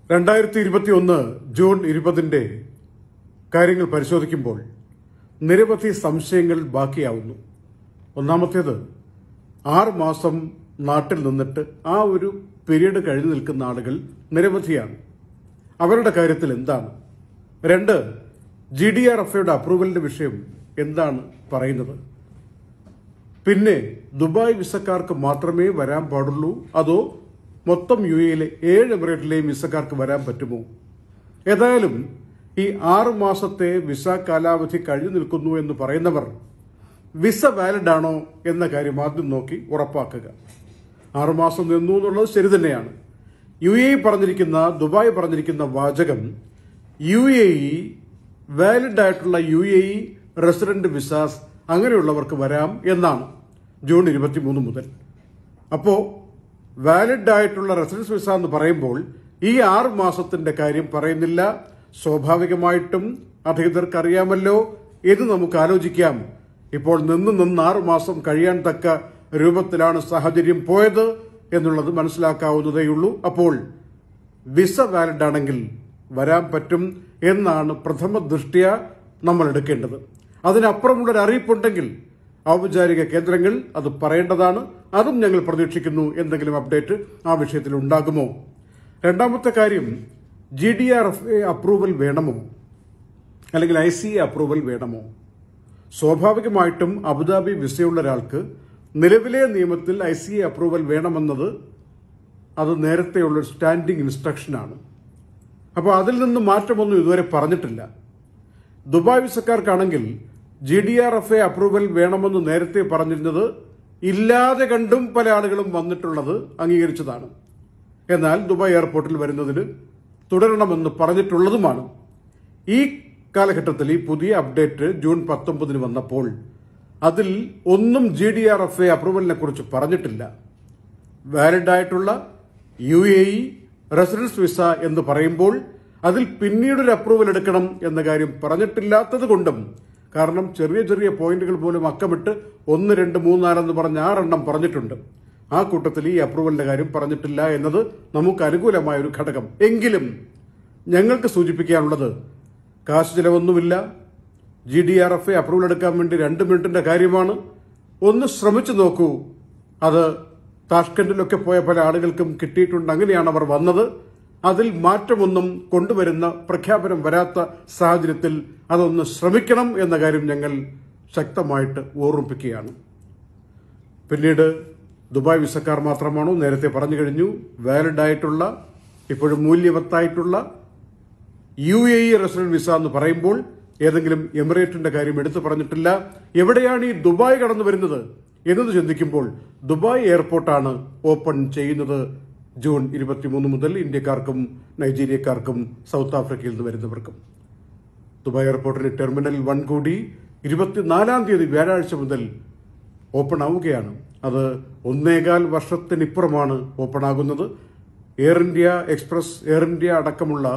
രണ്ടായിരത്തി ഇരുപത്തി ഒന്ന് ജൂൺ ഇരുപതിന്റെ കാര്യങ്ങൾ പരിശോധിക്കുമ്പോൾ നിരവധി സംശയങ്ങൾ ബാക്കിയാവുന്നു ഒന്നാമത്തേത് ആറ് മാസം നാട്ടിൽ നിന്നിട്ട് ആ ഒരു പീരീഡ് കഴിഞ്ഞു നിൽക്കുന്ന ആളുകൾ നിരവധിയാണ് അവരുടെ കാര്യത്തിൽ എന്താണ് രണ്ട് ജി ഡി ആർ എഫ് അപ്രൂവലിന്റെ വിഷയം എന്താണ് പറയുന്നത് പിന്നെ ദുബായ് വിസക്കാർക്ക് മാത്രമേ വരാൻ പാടുള്ളൂ അതോ മൊത്തം യു എയിലെ ഏഴ് എമിറേറ്റിലെയും വിസക്കാർക്ക് വരാൻ പറ്റുമോ ഏതായാലും ഈ ആറ് മാസത്തെ വിസ കാലാവധി കഴിഞ്ഞു നിൽക്കുന്നു എന്ന് പറയുന്നവർ വിസ വാലിഡ് ആണോ എന്ന കാര്യം ആദ്യം നോക്കി ഉറപ്പാക്കുക ആറുമാസം നിന്നു എന്നുള്ളത് ശരി തന്നെയാണ് യു എ പറഞ്ഞിരിക്കുന്ന ദുബായ് പറഞ്ഞിരിക്കുന്ന വാചകം യു എ ഇ വാലിഡ് ആയിട്ടുള്ള U A E resident visas അങ്ങനെയുള്ളവർക്ക് വരാം എന്നാണ് ജൂൺ ഇരുപത്തിമൂന്ന് മുതൽ അപ്പോ വാലിഡ് ആയിട്ടുള്ള റെസിഡൻസ് വിസ എന്ന് പറയുമ്പോൾ ഈ ആറ് മാസത്തിന്റെ കാര്യം പറയുന്നില്ല സ്വാഭാവികമായിട്ടും അധികൃതർക്ക് അറിയാമല്ലോ ഇത് നമുക്ക് ആലോചിക്കാം ഇപ്പോൾ നിന്ന് നിന്ന് ആറ് മാസം കഴിയാൻ തക്ക രൂപത്തിലാണ് സാഹചര്യം പോയത് എന്നുള്ളത് മനസ്സിലാക്കാവുന്നതേയുള്ളൂ അപ്പോൾ വിസ വാലിഡ് ആണെങ്കിൽ വരാൻ പറ്റും എന്നാണ് പ്രഥമ ദൃഷ്ട്യ നമ്മൾ എടുക്കേണ്ടത് അതിനപ്പുറമുള്ള ഒരു അറിയിപ്പുണ്ടെങ്കിൽ ഔപചാരിക കേന്ദ്രങ്ങൾ അത് പറയേണ്ടതാണ് അതും ഞങ്ങൾ പ്രതീക്ഷിക്കുന്നു എന്തെങ്കിലും അപ്ഡേറ്റ് ആ വിഷയത്തിൽ ഉണ്ടാകുമോ രണ്ടാമത്തെ കാര്യം G D R F approval വേണമോ അല്ലെങ്കിൽ ഐ സി അപ്രൂവൽ വേണമോ സ്വാഭാവികമായിട്ടും അബുദാബി വിസയുള്ള ഒരാൾക്ക് നിലവിലെ നിയമത്തിൽ ഐ സി അപ്രൂവൽ വേണമെന്നത് അത് നേരത്തെയുള്ള ഒരു സ്റ്റാൻഡിംഗ് ഇൻസ്ട്രക്ഷനാണ് അപ്പോൾ അതിൽ നിന്ന് മാറ്റമൊന്നും ഇതുവരെ പറഞ്ഞിട്ടില്ല ദുബായ് വിസക്കാർക്കാണെങ്കിൽ G D R F A approval വേണമെന്ന് നേരത്തെ പറഞ്ഞിരുന്നത് ഇല്ലാതെ കണ്ടും പല ആളുകളും വന്നിട്ടുള്ളത് അംഗീകരിച്ചതാണ് എന്നാൽ ദുബായ് എയർപോർട്ടിൽ വരുന്നതിന് തുടരണമെന്ന് പറഞ്ഞിട്ടുള്ളതുമാണ് ഈ കാലഘട്ടത്തിൽ ഈ പുതിയ അപ്ഡേറ്റ് ജൂൺ പത്തൊമ്പതിന് വന്നപ്പോൾ അതിൽ ഒന്നും G D R F A അപ്രൂവലിനെ കുറിച്ച് പറഞ്ഞിട്ടില്ല വാലിഡ് ആയിട്ടുള്ള U A E residence visa എന്ന് പറയുമ്പോൾ അതിൽ പിന്നീടൊരു അപ്രൂവൽ എടുക്കണം എന്ന കാര്യം പറഞ്ഞിട്ടില്ലാത്തത് കൊണ്ടും കാരണം ചെറിയ ചെറിയ പോയിന്റുകൾ പോലും അക്കമിട്ട് ഒന്ന് രണ്ട് മൂന്നാലെന്ന് പറഞ്ഞ് ആറെണ്ണം പറഞ്ഞിട്ടുണ്ട് ആ കൂട്ടത്തിൽ ഈ അപ്രൂവലിന്റെ കാര്യം പറഞ്ഞിട്ടില്ല എന്നത് നമുക്ക് അനുകൂലമായ ഒരു ഘടകം എങ്കിലും ഞങ്ങൾക്ക് സൂചിപ്പിക്കാനുള്ളത് കാശ് ചിലവൊന്നുമില്ല G D R F A approval എടുക്കാൻ വേണ്ടി രണ്ട് മിനിറ്റിന്റെ കാര്യമാണ് ഒന്ന് ശ്രമിച്ചു നോക്കൂ അത് താഷ്കണ്ടിലൊക്കെ പോയ പല ആളുകൾക്കും കിട്ടിയിട്ടുണ്ട് അങ്ങനെയാണ് അവർ വന്നത് അതിൽ മാറ്റമൊന്നും കൊണ്ടുവരുന്ന പ്രഖ്യാപനം വരാത്ത സാഹചര്യത്തിൽ അതൊന്ന് ശ്രമിക്കണം എന്ന കാര്യം ഞങ്ങൾ ശക്തമായിട്ട് ഓർമ്മിപ്പിക്കുകയാണ് പിന്നീട് ദുബായ് വിസക്കാർ മാത്രമാണോ നേരത്തെ പറഞ്ഞു കഴിഞ്ഞു വാലിഡ് ആയിട്ടുള്ള ഇപ്പോഴും മൂല്യവത്തായിട്ടുള്ള U A E resident visa എന്ന് പറയുമ്പോൾ ഏതെങ്കിലും എമിറേറ്റിന്റെ കാര്യം എടുത്തു പറഞ്ഞിട്ടില്ല എവിടെയാണ് ഈ ദുബായ് കടന്നു വരുന്നത് എന്നത് ചിന്തിക്കുമ്പോൾ ദുബായ് എയർപോർട്ടാണ് ഓപ്പൺ ചെയ്യുന്നത് ജൂൺ ഇരുപത്തിമൂന്ന് മുതൽ ഇന്ത്യക്കാർക്കും നൈജീരിയക്കാർക്കും സൗത്ത് ആഫ്രിക്കയിൽ നിന്ന് വരുന്നവർക്കും ദുബായ് എയർപോർട്ടിലെ ടെർമിനൽ വൺ കൂടി ഇരുപത്തിനാലാം തീയതി വ്യാഴാഴ്ച മുതൽ ഓപ്പൺ ആവുകയാണ് അത് ഒന്നേകാൽ വർഷത്തിനിപ്പുറമാണ് ഓപ്പൺ ആകുന്നത് Air India express Air India അടക്കമുള്ള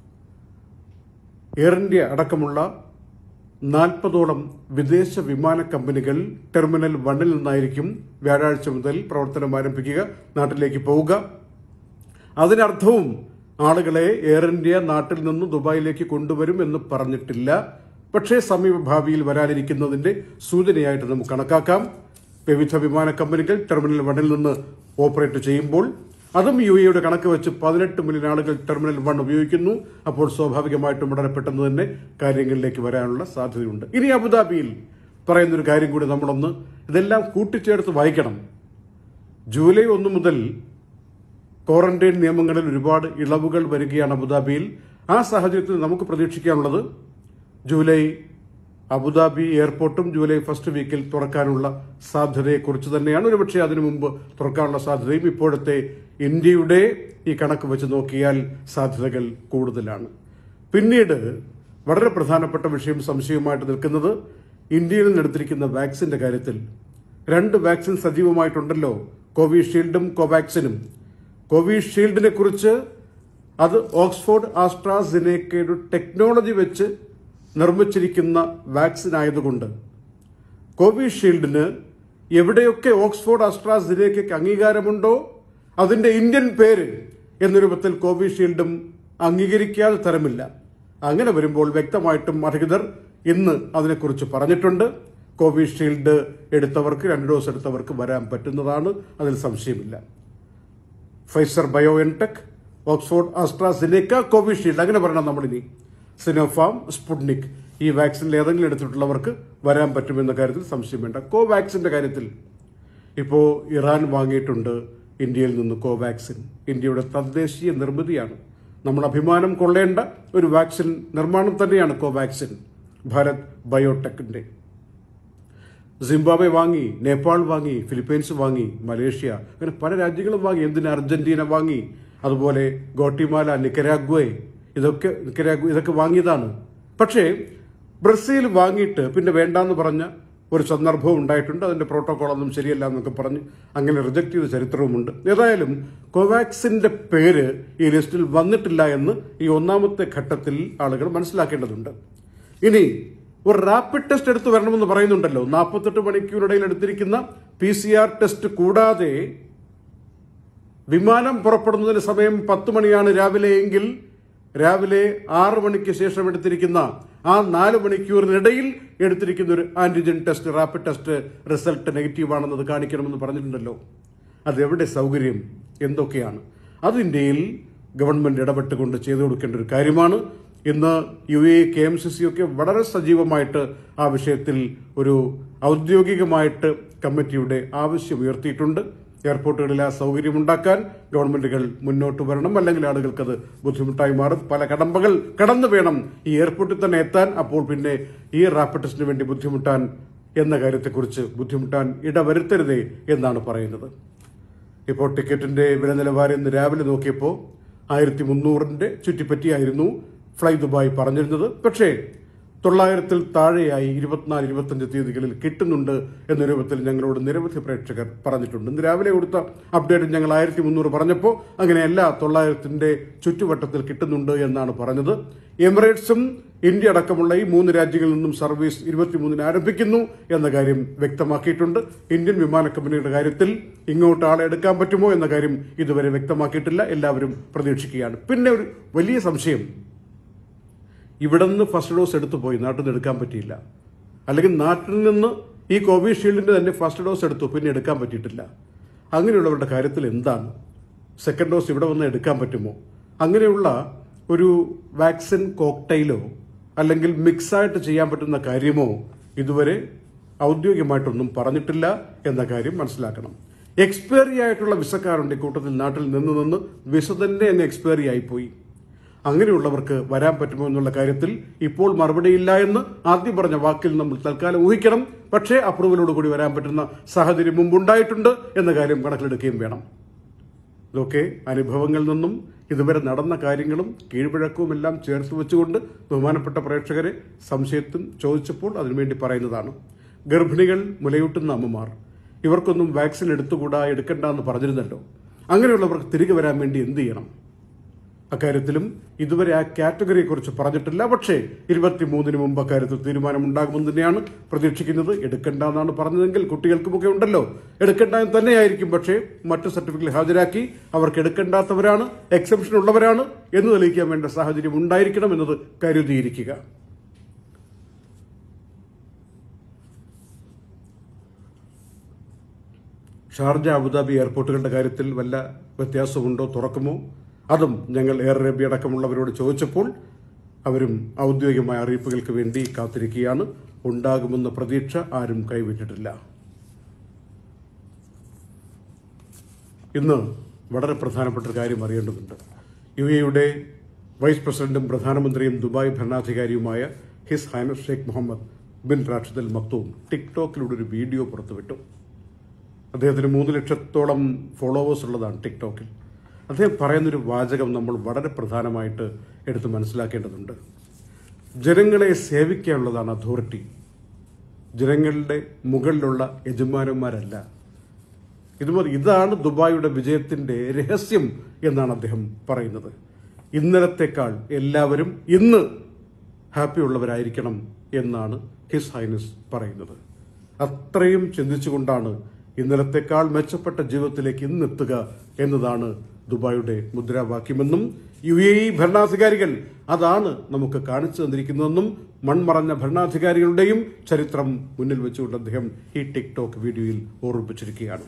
എയർ ഇന്ത്യ അടക്കമുള്ള നാൽപ്പതോളം വിദേശ വിമാന കമ്പനികൾ ടെർമിനൽ വണ്ണിൽ നിന്നായിരിക്കും വ്യാഴാഴ്ച മുതൽ പ്രവർത്തനം ആരംഭിക്കുക നാട്ടിലേക്ക് പോവുക അതിനർത്ഥവും ആളുകളെ എയർ ഇന്ത്യ നാട്ടിൽ നിന്ന് ദുബായിലേക്ക് കൊണ്ടുവരും എന്ന് പറഞ്ഞിട്ടില്ല പക്ഷേ സമീപഭാവിയിൽ വരാനിരിക്കുന്നതിന്റെ സൂചനയായിട്ട് നമുക്ക് കണക്കാക്കാം വിവിധ വിമാന കമ്പനികൾ ടെർമിനൽ വണ്ണിൽ നിന്ന് ഓപ്പറേറ്റ് ചെയ്യുമ്പോൾ അതും യു എയുടെ കണക്ക് വെച്ച് പതിനെട്ട് മില്യൺ ആളുകൾ ടെർമിനൽ വൺ ഉപയോഗിക്കുന്നു അപ്പോൾ സ്വാഭാവികമായിട്ടും വളരെ പെട്ടെന്ന് തന്നെ കാര്യങ്ങളിലേക്ക് വരാനുള്ള സാധ്യതയുണ്ട് ഇനി അബുദാബിയിൽ പറയുന്നൊരു കാര്യം കൂടി നമ്മളൊന്ന് ഇതെല്ലാം കൂട്ടിച്ചേർത്ത് വായിക്കണം ജൂലൈ ഒന്ന് മുതൽ ക്വാറന്റൈൻ നിയമങ്ങളിൽ ഒരുപാട് ഇളവുകൾ വരികയാണ് അബുദാബിയിൽ ആ സാഹചര്യത്തിൽ നമുക്ക് പ്രതീക്ഷിക്കാനുള്ളത് ജൂലൈ അബുദാബി എയർപോർട്ടും ജൂലൈ ഫസ്റ്റ് വീക്കിൽ തുറക്കാനുള്ള സാധ്യതയെക്കുറിച്ച് തന്നെയാണ് ഒരുപക്ഷെ അതിനു മുമ്പ് തുറക്കാനുള്ള സാധ്യതയും ഇപ്പോഴത്തെ ഇന്ത്യയുടെ ഈ കണക്ക് വെച്ച് നോക്കിയാൽ സാധ്യതകൾ കൂടുതലാണ് പിന്നീട് വളരെ പ്രധാനപ്പെട്ട വിഷയം സംശയവുമായിട്ട് നിൽക്കുന്നത് ഇന്ത്യയിൽ നിന്ന് എടുത്തിരിക്കുന്ന വാക്സിന്റെ കാര്യത്തിൽ രണ്ട് വാക്സിൻ സജീവമായിട്ടുണ്ടല്ലോ കോവിഷീൽഡും കോവാക്സിനും കോവിഷീൽഡിനെ കുറിച്ച് അത് ഓക്സ്ഫോർഡ് ആസ്ട്രാസിനേക്കയുടെ ടെക്നോളജി വെച്ച് നിർമ്മിച്ചിരിക്കുന്ന വാക്സിൻ ആയതുകൊണ്ട് കോവിഷീൽഡിന് എവിടെയൊക്കെ ഓക്സ്ഫോർഡ് അസ്ട്രാസിനേക്കയ്ക്ക് അംഗീകാരമുണ്ടോ അതിന്റെ ഇന്ത്യൻ പേര് എന്ന രൂപത്തിൽ കോവിഷീൽഡും അംഗീകരിക്കാതെ തരമില്ല അങ്ങനെ വരുമ്പോൾ വ്യക്തമായിട്ടും അധികൃതർ ഇന്ന് അതിനെക്കുറിച്ച് പറഞ്ഞിട്ടുണ്ട് കോവിഷീൽഡ് എടുത്തവർക്ക് രണ്ട് ഡോസ് എടുത്തവർക്ക് വരാൻ പറ്റുന്നതാണ് അതിൽ സംശയമില്ല Pfizer BioNTech Oxford AstraZeneca Covishield അങ്ങനെ പറയണം നമ്മളിനി സിനോഫാം സ്പുട്നിക് ഈ വാക്സിനിൽ ഏതെങ്കിലും എടുത്തിട്ടുള്ളവർക്ക് വരാൻ പറ്റുമെന്ന കാര്യത്തിൽ സംശയം വേണ്ട കോവാക്സിന്റെ കാര്യത്തിൽ ഇപ്പോൾ ഇറാൻ വാങ്ങിയിട്ടുണ്ട് ഇന്ത്യയിൽ നിന്ന് കോവാക്സിൻ ഇന്ത്യയുടെ തദ്ദേശീയ നിർമ്മിതിയാണ് നമ്മൾ അഭിമാനം കൊള്ളേണ്ട ഒരു വാക്സിൻ നിർമ്മാണം തന്നെയാണ് കോവാക്സിൻ ഭാരത് ബയോടെക്കിന്റെ സിംബാബ്വെ വാങ്ങി നേപ്പാൾ വാങ്ങി ഫിലിപ്പീൻസ് വാങ്ങി മലേഷ്യ അങ്ങനെ പല രാജ്യങ്ങളും വാങ്ങി എന്തിന് അർജന്റീന വാങ്ങി അതുപോലെ ഗോട്ടിമാല നിക്കരാഗ്വേ ഇതൊക്കെ നിക്കരാഗ്വ ഇതൊക്കെ വാങ്ങിയതാണ് പക്ഷേ ബ്രസീൽ വാങ്ങിയിട്ട് പിന്നെ വേണ്ടാന്ന് പറഞ്ഞ ഒരു സന്ദർഭവും ഉണ്ടായിട്ടുണ്ട് അതിന്റെ പ്രോട്ടോകോൾ ഒന്നും ശരിയല്ല എന്നൊക്കെ പറഞ്ഞ് അങ്ങനെ റിജക്ട് ചെയ്ത ചരിത്രവുമുണ്ട് ഏതായാലും കോവാക്സിന്റെ പേര് ഈ ലിസ്റ്റിൽ വന്നിട്ടില്ല എന്ന് ഈ ഒന്നാമത്തെ ഘട്ടത്തിൽ ആളുകൾ മനസ്സിലാക്കേണ്ടതുണ്ട് ഇനി ഒരു റാപ്പിഡ് ടെസ്റ്റ് എടുത്തു വരണമെന്ന് പറയുന്നുണ്ടല്ലോ നാൽപ്പത്തെട്ട് മണിക്കൂറിടയിൽ എടുത്തിരിക്കുന്ന പി സി ആർ ടെസ്റ്റ് കൂടാതെ വിമാനം പുറപ്പെടുന്നതിന് സമയം പത്ത് മണിയാണ് രാവിലെ എങ്കിൽ രാവിലെ ആറ് മണിക്ക് ശേഷം എടുത്തിരിക്കുന്ന ആ നാല് മണിക്കൂറിനിടയിൽ എടുത്തിരിക്കുന്ന ഒരു antigen test rapid test result negative ആണെന്നത് കാണിക്കണമെന്ന് പറഞ്ഞിട്ടുണ്ടല്ലോ അതെവിടെ സൗകര്യം എന്തൊക്കെയാണ് അത് ഇന്ത്യയിൽ ഗവൺമെന്റ് ഇടപെട്ടുകൊണ്ട് ചെയ്തു കൊടുക്കേണ്ട ഒരു കാര്യമാണ് ഇന്ന് U A K M C C ഒക്കെ വളരെ സജീവമായിട്ട് ആ വിഷയത്തിൽ ഒരു ഔദ്യോഗികമായിട്ട് കമ്മിറ്റിയുടെ ആവശ്യം ഉയർത്തിയിട്ടുണ്ട് എയർപോർട്ടുകളിൽ ആ സൗകര്യമുണ്ടാക്കാൻ ഗവൺമെന്റുകൾ മുന്നോട്ട് വരണം അല്ലെങ്കിൽ ആളുകൾക്ക് അത് ബുദ്ധിമുട്ടായി മാറും പല കടമ്പകൾ കടന്നു വേണം ഈ എയർപോർട്ടിൽ തന്നെ എത്താൻ അപ്പോൾ പിന്നെ ഈ റാപ്പിഡ് ടെസ്റ്റിന് വേണ്ടി ബുദ്ധിമുട്ടാൻ എന്ന കാര്യത്തെക്കുറിച്ച് ബുദ്ധിമുട്ടാൻ ഇടവരുത്തരുതേ എന്നാണ് പറയുന്നത് ഇപ്പോൾ ടിക്കറ്റിന്റെ വില നിലവാരം ഇന്ന് രാവിലെ നോക്കിയപ്പോൾ ആയിരത്തി മുന്നൂറിന്റെ ചുറ്റിപ്പറ്റിയായിരുന്നു ഫ്ലൈ ദുബായ് പറഞ്ഞിരുന്നത് പക്ഷേ തൊള്ളായിരത്തിൽ താഴെയായി ഇരുപത്തിനാല് ഇരുപത്തഞ്ച് തീയതികളിൽ കിട്ടുന്നുണ്ട് എന്ന രൂപത്തിൽ ഞങ്ങളോട് നിരവധി പ്രേക്ഷകർ പറഞ്ഞിട്ടുണ്ട് ഇന്ന് രാവിലെ കൊടുത്ത അപ്ഡേറ്റ് ഞങ്ങൾ ആയിരത്തി മുന്നൂറ് പറഞ്ഞപ്പോൾ അങ്ങനെയല്ല തൊള്ളായിരത്തിന്റെ ചുറ്റുവട്ടത്തിൽ കിട്ടുന്നുണ്ട് എന്നാണ് പറഞ്ഞത് എമിറേറ്റ്സും ഇന്ത്യ അടക്കമുള്ള ഈ മൂന്ന് രാജ്യങ്ങളിൽ നിന്നും സർവീസ് ഇരുപത്തിമൂന്നിന് ആരംഭിക്കുന്നു എന്ന കാര്യം വ്യക്തമാക്കിയിട്ടുണ്ട് ഇന്ത്യൻ വിമാന കമ്പനിയുടെ കാര്യത്തിൽ ഇങ്ങോട്ട് ആളെ എടുക്കാൻ പറ്റുമോ എന്ന കാര്യം ഇതുവരെ വ്യക്തമാക്കിയിട്ടില്ല എല്ലാവരും പ്രതീക്ഷിക്കുകയാണ് പിന്നെ ഒരു വലിയ സംശയം ഇവിടെ നിന്ന് ഫസ്റ്റ് ഡോസ് എടുത്തു പോയി നാട്ടിൽ നിന്ന് എടുക്കാൻ പറ്റിയില്ല അല്ലെങ്കിൽ നാട്ടിൽ നിന്ന് ഈ കോവിഷീൽഡിന്റെ തന്നെ ഫസ്റ്റ് ഡോസ് എടുത്തു പിന്നെ എടുക്കാൻ പറ്റിയിട്ടില്ല അങ്ങനെയുള്ളവരുടെ കാര്യത്തിൽ എന്താണ് സെക്കൻഡ് ഡോസ് ഇവിടെ വന്ന് എടുക്കാൻ പറ്റുമോ അങ്ങനെയുള്ള ഒരു വാക്സിൻ കോക്ടൈലോ അല്ലെങ്കിൽ മിക്സായിട്ട് ചെയ്യാൻ പറ്റുന്ന കാര്യമോ ഇതുവരെ ഔദ്യോഗികമായിട്ടൊന്നും പറഞ്ഞിട്ടില്ല എന്ന കാര്യം മനസ്സിലാക്കണം എക്സ്പയറി ആയിട്ടുള്ള വിസക്കാരുണ്ട് ഇക്കൂട്ടത്തിൽ നാട്ടിൽ നിന്ന് നിന്ന് വിസ തന്നെ അങ്ങ് എക്സ്പയറി ആയിപ്പോയി അങ്ങനെയുള്ളവർക്ക് വരാൻ പറ്റുമോ എന്നുള്ള കാര്യത്തിൽ ഇപ്പോൾ മറുപടിയില്ല എന്ന് ആദ്യം പറഞ്ഞ വാക്കിൽ നമ്മൾ തൽക്കാലം ഊഹിക്കണം പക്ഷേ അപ്രൂവലോട് കൂടി വരാൻ പറ്റുന്ന സാഹചര്യം മുമ്പുണ്ടായിട്ടുണ്ട് എന്ന കാര്യം കണക്കിലെടുക്കുകയും വേണം ഇതൊക്കെ അനുഭവങ്ങളിൽ നിന്നും ഇതുവരെ നടന്ന കാര്യങ്ങളും കീഴ്വഴക്കവും എല്ലാം ചേർത്ത് വെച്ചുകൊണ്ട് ബഹുമാനപ്പെട്ട പ്രേക്ഷകരെ സംശയത്തും ചോദിച്ചപ്പോൾ അതിനുവേണ്ടി പറയുന്നതാണ് ഗർഭിണികൾ മുലയൂട്ടുന്ന അമ്മമാർ ഇവർക്കൊന്നും വാക്സിൻ എടുത്തുകൂടാ എടുക്കണ്ട എന്ന് പറഞ്ഞിരുന്നല്ലോ അങ്ങനെയുള്ളവർക്ക് തിരികെ വരാൻ വേണ്ടി എന്ത് ചെയ്യണം അക്കാര്യത്തിലും ഇതുവരെ ആ കാറ്റഗറിയെ കുറിച്ച് പറഞ്ഞിട്ടില്ല പക്ഷേ ഇരുപത്തിമൂന്നിന് മുമ്പ് അക്കാര്യത്തിൽ തീരുമാനമുണ്ടാകുമെന്ന് തന്നെയാണ് പ്രതീക്ഷിക്കുന്നത് എടുക്കണ്ട എന്നാണ് പറഞ്ഞതെങ്കിൽ കുട്ടികൾക്കുമൊക്കെ ഉണ്ടല്ലോ എടുക്കണ്ട എന്ന് തന്നെയായിരിക്കും പക്ഷേ മറ്റു സർട്ടിഫിക്കറ്റ് ഹാജരാക്കി അവർക്ക് എടുക്കേണ്ടാത്തവരാണ് എക്സംഷൻ ഉള്ളവരാണ് എന്ന് തെളിയിക്കാൻ വേണ്ട സാഹചര്യം ഉണ്ടായിരിക്കണം എന്നത് കരുതിയിരിക്കുക ഷാർജ അബുദാബി എയർപോർട്ടുകളുടെ കാര്യത്തിൽ വല്ല വ്യത്യാസമുണ്ടോ തുറക്കുമോ അതും ഞങ്ങൾ എയർ അറേബ്യ അടക്കമുള്ളവരോട് ചോദിച്ചപ്പോൾ അവരും ഔദ്യോഗികമായ അറിയിപ്പുകൾക്ക് വേണ്ടി കാത്തിരിക്കുകയാണ് ഉണ്ടാകുമെന്ന പ്രതീക്ഷ ആരും കൈവിട്ടിട്ടില്ല ഇന്ന് വളരെ പ്രധാനപ്പെട്ട ഒരു കാര്യം അറിയേണ്ടതുണ്ട് യു എയുടെ വൈസ് പ്രസിഡന്റും പ്രധാനമന്ത്രിയും ദുബായ് ഭരണാധികാരിയുമായ His Highness Sheikh Mohammed bin Rashid Al Maktoum ടിക്ടോക്കിലൂടെ ഒരു വീഡിയോ പുറത്തുവിട്ടു അദ്ദേഹത്തിന് മൂന്ന് ലക്ഷത്തോളം ഫോളോവേഴ്സ് ഉള്ളതാണ് ടിക്ടോക്കിൽ അദ്ദേഹം പറയുന്നൊരു വാചകം നമ്മൾ വളരെ പ്രധാനമായിട്ട് എടുത്ത് മനസ്സിലാക്കേണ്ടതുണ്ട് ജനങ്ങളെ സേവിക്കാനുള്ളതാണ് അതോറിറ്റി ജനങ്ങളുടെ മുകളിലുള്ള യജമാനന്മാരല്ല ഇതുപോലെ ഇതാണ് ദുബായിയുടെ വിജയത്തിന്റെ രഹസ്യം എന്നാണ് അദ്ദേഹം പറയുന്നത് ഇന്നലത്തേക്കാൾ എല്ലാവരും ഇന്ന് ഹാപ്പി ഉള്ളവരായിരിക്കണം എന്നാണ് ഹിസ് ഹൈനസ് പറയുന്നത് അത്രയും ചിന്തിച്ചുകൊണ്ടാണ് ഇന്നലത്തേക്കാൾ മെച്ചപ്പെട്ട ജീവിതത്തിലേക്ക് ഇന്നെത്തുക എന്നതാണ് ദുബായിയുടെ മുദ്രാവാക്യമെന്നും യു എ ഇ ഭരണാധികാരികൾ അതാണ് നമുക്ക് കാണിച്ചു തന്നിരിക്കുന്നതെന്നും മൺമറഞ്ഞ ഭരണാധികാരികളുടെയും ചരിത്രം മുന്നിൽ വെച്ചുകൊണ്ട് അദ്ദേഹം ഈ ടിക്ടോക്ക് വീഡിയോയിൽ ഓർമ്മിപ്പിച്ചിരിക്കുകയാണ്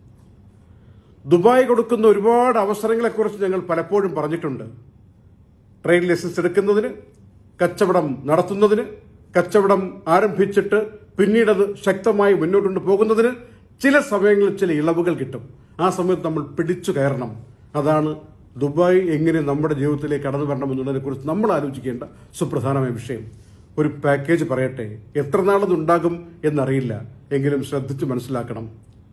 ദുബായ് കൊടുക്കുന്ന ഒരുപാട് അവസരങ്ങളെക്കുറിച്ച് ഞങ്ങൾ പലപ്പോഴും പറഞ്ഞിട്ടുണ്ട് ട്രേഡ് ലൈസൻസ് എടുക്കുന്നതിന് കച്ചവടം നടത്തുന്നതിന് കച്ചവടം ആരംഭിച്ചിട്ട് പിന്നീടത് ശക്തമായി മുന്നോട്ട് പോകുന്നതിന് ചില സമയങ്ങളിൽ ചില ഇളവുകൾ കിട്ടും ആ സമയത്ത് നമ്മൾ പിടിച്ചു കയറണം അതാണ് ദുബായ് എങ്ങനെ നമ്മുടെ ജീവിതത്തിലേക്ക് കടന്നു വരണമെന്നുള്ളതിനെ കുറിച്ച് നമ്മൾ ആലോചിക്കേണ്ട സുപ്രധാനമായ വിഷയം ഒരു പാക്കേജ് പറയട്ടെ എത്ര നാളത് ഉണ്ടാകും എന്നറിയില്ല എങ്കിലും ശ്രദ്ധിച്ച് മനസ്സിലാക്കണം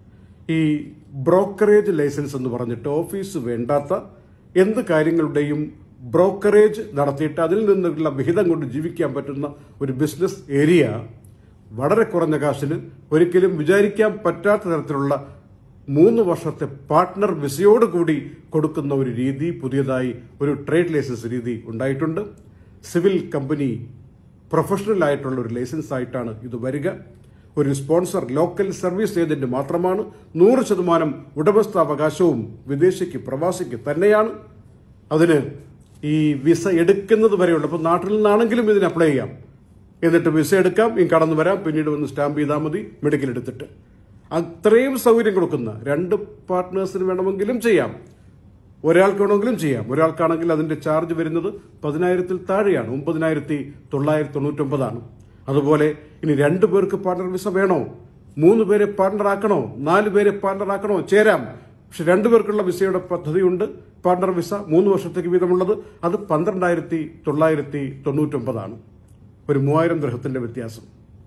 ഈ ബ്രോക്കറേജ് ലൈസൻസ് എന്ന് പറഞ്ഞിട്ട് ഓഫീസ് വേണ്ടാത്ത എന്ത് കാര്യങ്ങളുടെയും ബ്രോക്കറേജ് നടത്തിയിട്ട് അതിൽ നിന്നുള്ള വിഹിതം കൊണ്ട് ജീവിക്കാൻ പറ്റുന്ന ഒരു ബിസിനസ് ഏരിയ വളരെ കുറഞ്ഞ കാശിന് ഒരിക്കലും വിചാരിക്കാൻ പറ്റാത്ത തരത്തിലുള്ള മൂന്ന് വർഷത്തെ പാർട്ട്ണർ വിസയോടുകൂടി കൊടുക്കുന്ന ഒരു രീതി പുതിയതായി ഒരു ട്രേഡ് ലൈസൻസ് രീതി ഉണ്ടായിട്ടുണ്ട് സിവിൽ കമ്പനി പ്രൊഫഷണൽ ആയിട്ടുള്ള ഒരു ലൈസൻസ് ആയിട്ടാണ് ഇത് വരിക ഒരു സ്പോൺസർ ലോക്കൽ സർവീസ് ഏജന്റ് മാത്രമാണ് നൂറ് ശതമാനം ഉടമസ്ഥാവകാശവും വിദേശിക്ക് പ്രവാസിക്ക് തന്നെയാണ് അതിന് ഈ വിസ എടുക്കുന്നത് വരെയുള്ള ഇപ്പോൾ നാട്ടിൽ നിന്നാണെങ്കിലും ഇതിന് അപ്ലൈ ചെയ്യാം എന്നിട്ട് വിസ എടുക്കാം ഈ കടന്നു വരാം പിന്നീട് വന്ന് സ്റ്റാമ്പ് ചെയ്താൽ മതി മെഡിക്കൽ എടുത്തിട്ട് അത്രയും സൗകര്യം കൊടുക്കുന്ന രണ്ട് പാർട്ട്നേഴ്സിന് വേണമെങ്കിലും ചെയ്യാം ഒരാൾക്ക് വേണമെങ്കിലും ചെയ്യാം ഒരാൾക്കാണെങ്കിൽ അതിന്റെ ചാർജ് വരുന്നത് പതിനായിരത്തിൽ താഴെയാണ് ഒമ്പതിനായിരത്തി തൊള്ളായിരത്തി തൊണ്ണൂറ്റൊമ്പതാണ് അതുപോലെ ഇനി രണ്ടു പേർക്ക് പാർട്ണർ വിസ വേണോ മൂന്ന് പേരെ പാർട്ണർ ആക്കണോ നാല് പേരെ പാർട്ണർ ആക്കണോ ചേരാം പക്ഷെ രണ്ടു പേർക്കുള്ള വിസയുടെ പദ്ധതിയുണ്ട് പാർട്ണർ വിസ മൂന്ന് വർഷത്തേക്ക് വീതമുള്ളത് അത് പന്ത്രണ്ടായിരത്തി തൊള്ളായിരത്തി തൊണ്ണൂറ്റൊമ്പതാണ് ഒരു മൂവായിരം ഗ്രഹത്തിന്റെ വ്യത്യാസം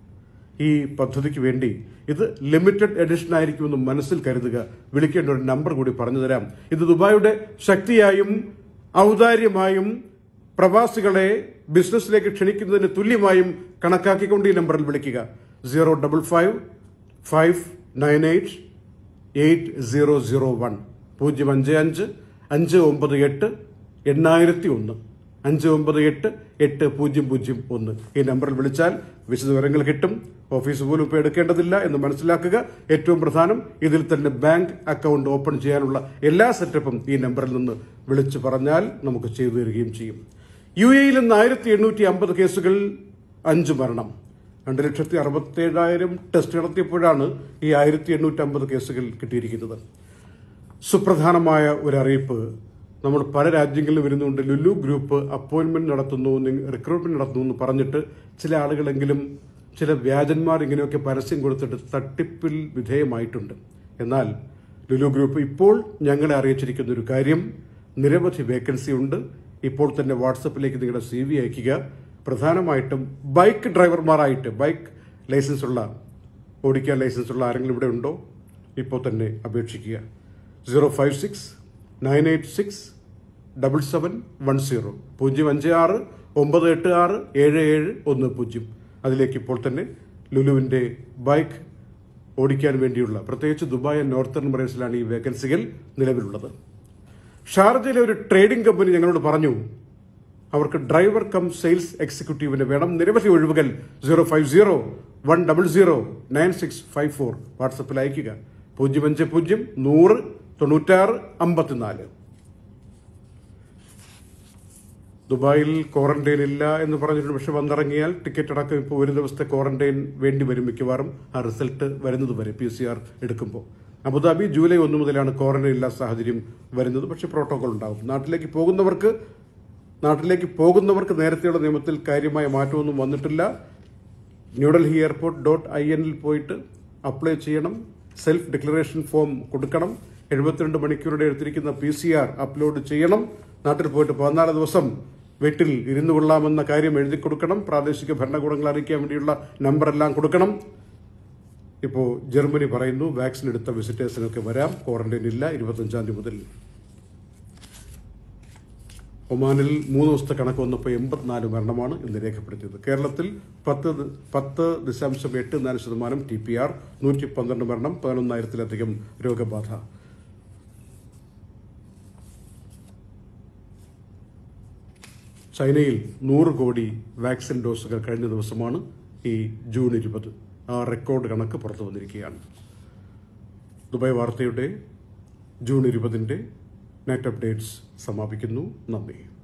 ഈ പദ്ധതിക്ക് വേണ്ടി ഇത് ലിമിറ്റഡ് എഡിഷൻ ആയിരിക്കുമെന്ന് മനസ്സിൽ കരുതുക വിളിക്കേണ്ട ഒരു നമ്പർ കൂടി പറഞ്ഞു തരാം ഇത് ദുബായിയുടെ ശക്തിയായും ഔദാര്യമായും പ്രവാസികളെ ബിസിനസ്സിലേക്ക് ക്ഷണിക്കുന്നതിന് തുല്യമായും കണക്കാക്കിക്കൊണ്ട് ഈ നമ്പറിൽ വിളിക്കുക zero double five five nine eight eight zero zero one പൂജ്യം അഞ്ച് അഞ്ച് അഞ്ച് ഒമ്പത് എട്ട് എണ്ണായിരത്തി ഒന്ന് അഞ്ച് ഒമ്പത് എട്ട് എട്ട് പൂജ്യം പൂജ്യം ഒന്ന് ഈ നമ്പറിൽ വിളിച്ചാൽ വിശദവിവരങ്ങൾ കിട്ടും ഓഫീസ് പോലും ഇപ്പോൾ എടുക്കേണ്ടതില്ല എന്ന് മനസ്സിലാക്കുക ഏറ്റവും പ്രധാനം ഇതിൽ തന്നെ ബാങ്ക് അക്കൗണ്ട് ഓപ്പൺ ചെയ്യാനുള്ള എല്ലാ സെറ്റപ്പും ഈ നമ്പറിൽ നിന്ന് വിളിച്ചു പറഞ്ഞാൽ നമുക്ക് ചെയ്തു തരികയും ചെയ്യും യു എയിൽ നിന്ന് ആയിരത്തി എണ്ണൂറ്റി അമ്പത് കേസുകൾ അഞ്ച് മരണം രണ്ട് ലക്ഷത്തി അറുപത്തേഴായിരം ടെസ്റ്റ് നടത്തിയപ്പോഴാണ് ഈ ആയിരത്തി എണ്ണൂറ്റി അമ്പത് കേസുകൾ കിട്ടിയിരിക്കുന്നത് സുപ്രധാനമായ ഒരു അറിയിപ്പ് നമ്മൾ പല രാജ്യങ്ങളിലും വരുന്നുണ്ട് ലുലു ഗ്രൂപ്പ് അപ്പോയിന്റ്മെന്റ് നടത്തുന്നു റിക്രൂട്ട്മെന്റ് നടത്തുന്നു എന്ന് പറഞ്ഞിട്ട് ചില ആളുകളെങ്കിലും ചില വ്യാജന്മാർ ഇങ്ങനെയൊക്കെ പരസ്യം കൊടുത്തിട്ട് തട്ടിപ്പിൽ വിധേയമായിട്ടുണ്ട് എന്നാൽ ലുലു ഗ്രൂപ്പ് ഇപ്പോൾ ഞങ്ങളെ അറിയിച്ചിരിക്കുന്ന ഒരു കാര്യം നിരവധി വേക്കൻസി ഉണ്ട് ഇപ്പോൾ തന്നെ വാട്സപ്പിലേക്ക് നിങ്ങളുടെ സി വി അയക്കുക പ്രധാനമായിട്ടും ബൈക്ക് ഡ്രൈവർമാരായിട്ട് ബൈക്ക് ലൈസൻസ് ഉള്ള ഓടിക്കാൻ ലൈസൻസ് ഉള്ള ആരെങ്കിലും ഇവിടെ ഉണ്ടോ ഇപ്പോൾ തന്നെ അപേക്ഷിക്കുക zero five six nine eight six double seven one zero പൂജ്യം അഞ്ച് ആറ് ഒമ്പത് എട്ട് ആറ് ഏഴ് ഏഴ് ഒന്ന് പൂജ്യം അതിലേക്ക് ഇപ്പോൾ തന്നെ ലുലുവിന്റെ ബൈക്ക് ഓടിക്കാൻ വേണ്ടിയുള്ള പ്രത്യേകിച്ച് ദുബായ് നോർത്തേൺ മറൈൻസിലാണ് ഈ വേക്കൻസികൾ നിലവിലുള്ളത് ഷാർജയിലെ ഒരു ട്രേഡിംഗ് കമ്പനി ഞങ്ങളോട് പറഞ്ഞു അവർക്ക് ഡ്രൈവർ കം സെയിൽസ് എക്സിക്യൂട്ടീവിന് വേണം നിരവധി ഒഴിവുകൾ zero five zero one double zero nine six five four വാട്സപ്പിൽ അയക്കുക പൂജ്യം അഞ്ച് പൂജ്യം നൂറ് തൊണ്ണൂറ്റാറ് അമ്പത്തിനാല് ദുബായിൽ ക്വാറന്റൈൻ ഇല്ല എന്ന് പറഞ്ഞിട്ടുണ്ട് പക്ഷെ വന്നിറങ്ങിയാൽ ടിക്കറ്റ് അടക്കം ഇപ്പോൾ ഒരു ദിവസത്തെ ക്വാറന്റൈൻ വേണ്ടി വരും മിക്കവാറും ആ റിസൾട്ട് വരുന്നത് വരെ പി സി ആർ എടുക്കുമ്പോൾ അബുദാബി ജൂലൈ ഒന്ന് മുതലാണ് ക്വാറന്റൈൻ ഇല്ലാത്ത സാഹചര്യം വരുന്നത് പക്ഷെ പ്രോട്ടോകോൾ ഉണ്ടാവും നാട്ടിലേക്ക് പോകുന്നവർക്ക് നാട്ടിലേക്ക് പോകുന്നവർക്ക് നേരത്തെയുള്ള നിയമത്തിൽ കാര്യമായ മാറ്റമൊന്നും വന്നിട്ടില്ല ന്യൂഡൽഹി എയർപോർട്ട് ഡോട്ട് ഐ എന്നിൽ പോയിട്ട് അപ്ലൈ ചെയ്യണം സെൽഫ് ഡിക്ലറേഷൻ ഫോം കൊടുക്കണം എഴുപത്തിരണ്ട് മണിക്കൂറുടെ എടുത്തിരിക്കുന്ന പി സി ആർ അപ്ലോഡ് ചെയ്യണം നാട്ടിൽ പോയിട്ട് പതിനാല് ദിവസം വീട്ടിൽ ഇരുന്നു കൊള്ളാമെന്ന കാര്യം എഴുതി കൊടുക്കണം പ്രാദേശിക ഭരണകൂടങ്ങൾ അറിയിക്കാൻ വേണ്ടിയുള്ള നമ്പറെല്ലാം കൊടുക്കണം ഇപ്പോൾ ജർമ്മനി പറയുന്നു വാക്സിൻ എടുത്ത വിസിറ്റേഴ്സിനൊക്കെ വരാം ക്വാറന്റൈൻ ഇല്ല ഇരുപത്തഞ്ചാം തീയതി മുതൽ ഒമാനിൽ മൂന്ന് ദിവസത്തെ കണക്ക് വന്നപ്പോൾ എൺപത്തിനാല് മരണമാണ് ഇന്ന് രേഖപ്പെടുത്തിയത് കേരളത്തിൽ പത്ത് ദ- പത്ത് ദശാംശം എട്ട് നാല് ശതമാനം ടി പി ആർ നൂറ്റി പന്ത്രണ്ട് മരണം പതിനൊന്നായിരത്തിലധികം രോഗബാധ ചൈനയിൽ നൂറ് കോടി വാക്സിൻ ഡോസുകൾ കഴിഞ്ഞ ദിവസമാണ് ഈ ജൂൺ ഇരുപത് ആ റെക്കോർഡ് കണക്ക് പുറത്തു വന്നിരിക്കുകയാണ് ദുബായ് വാർത്തയുടെ ജൂൺ ഇരുപതിൻ്റെ നെറ്റ് അപ്ഡേറ്റ്സ് സമാപിക്കുന്നു നന്ദി